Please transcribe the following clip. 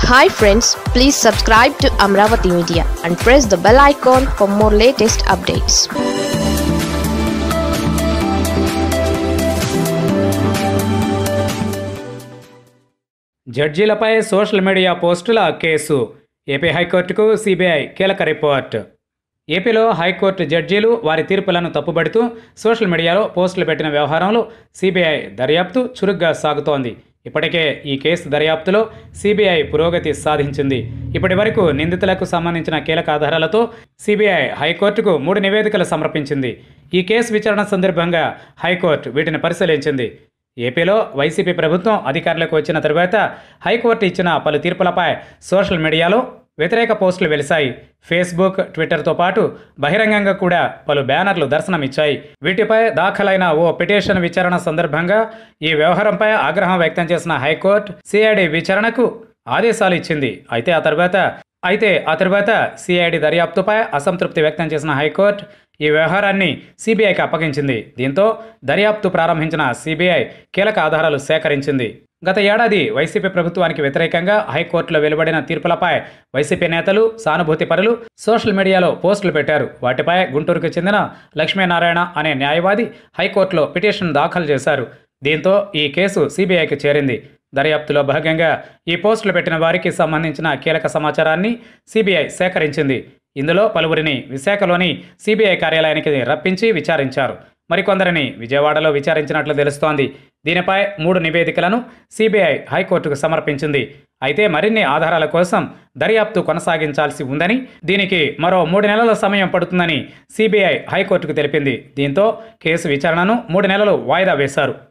hi friends please subscribe to Amaravati media and press the bell icon for more latest updates జడ్జీలపై social media పోస్టుల case AP హైకోర్టుకు CBI కీలక report ఏపీలో high court జడ్జీలు వారి తీర్పులను తప్పుబడుతూ social మీడియాలో పోస్టులు పెట్టిన వ్యవహారంలో సిబిఐ దర్యాప్తు చురుగ్గా సాగుతోంది ఇప్పటికే ఈ కేసు దర్యాప్తులో సిబిఐ పురోగతి సాధించింది ఇప్పటి వరకు నిందితులకు సంబంధించిన కీలక ఆధారాలతో సిబిఐ హైకోర్టుకు మూడు నివేదికలు సమర్పించింది ఈ కేసు విచారణ సందర్భంగా హైకోర్టు వీటిని పరిశీలించింది ఏపీలో వైసీపీ ప్రభుత్వం అధికారంలోకి వచ్చిన తరువాత హైకోర్టు ఇచ్చిన పలు తీర్పులపై సోషల్ మీడియాలో వ్యతిరేక పోస్టులు వెలిశాయి ఫేస్బుక్ ట్విట్టర్తో పాటు బహిరంగంగా కూడా పలు బ్యానర్లు దర్శనమిచ్చాయి వీటిపై దాఖలైన ఓ పిటిషన్ విచారణ సందర్భంగా ఈ వ్యవహారంపై ఆగ్రహం వ్యక్తం చేసిన హైకోర్టు సిఐడి విచారణకు ఆదేశాలు ఇచ్చింది అయితే ఆ తర్వాత అయితే ఆ తర్వాత సిఐడి దర్యాప్తుపై అసంతృప్తి వ్యక్తం చేసిన హైకోర్టు ఈ వ్యవహారాన్ని సిబిఐకి అప్పగించింది దీంతో దర్యాప్తు ప్రారంభించిన సిబిఐ కీలక ఆధారాలు సేకరించింది గత ఏడాది వైసీపీ ప్రభుత్వానికి వ్యతిరేకంగా హైకోర్టులో వెలువడిన తీర్పులపై వైసీపీ నేతలు సానుభూతి పరులు సోషల్ మీడియాలో పోస్టులు పెట్టారు వాటిపై గుంటూరుకు చెందిన లక్ష్మీనారాయణ అనే న్యాయవాది హైకోర్టులో పిటిషన్ దాఖలు చేశారు దీంతో ఈ కేసు సిబిఐకి చేరింది దర్యాప్తులో భాగంగా ఈ పోస్టులు పెట్టిన వారికి సంబంధించిన కీలక సమాచారాన్ని సిబిఐ సేకరించింది ఇందులో పలువురిని విశాఖలోని సిబిఐ కార్యాలయానికి రప్పించి విచారించారు మరికొందరిని విజయవాడలో విచారించినట్లు తెలుస్తోంది దీనిపై మూడు నివేదికలను సిబిఐ హైకోర్టుకు సమర్పించింది అయితే మరిన్ని ఆధారాల కోసం దర్యాప్తు కొనసాగించాల్సి ఉందని దీనికి మరో మూడు నెలల సమయం పడుతుందని సిబిఐ హైకోర్టుకు తెలిపింది దీంతో కేసు విచారణను మూడు నెలలు వాయిదా వేశారు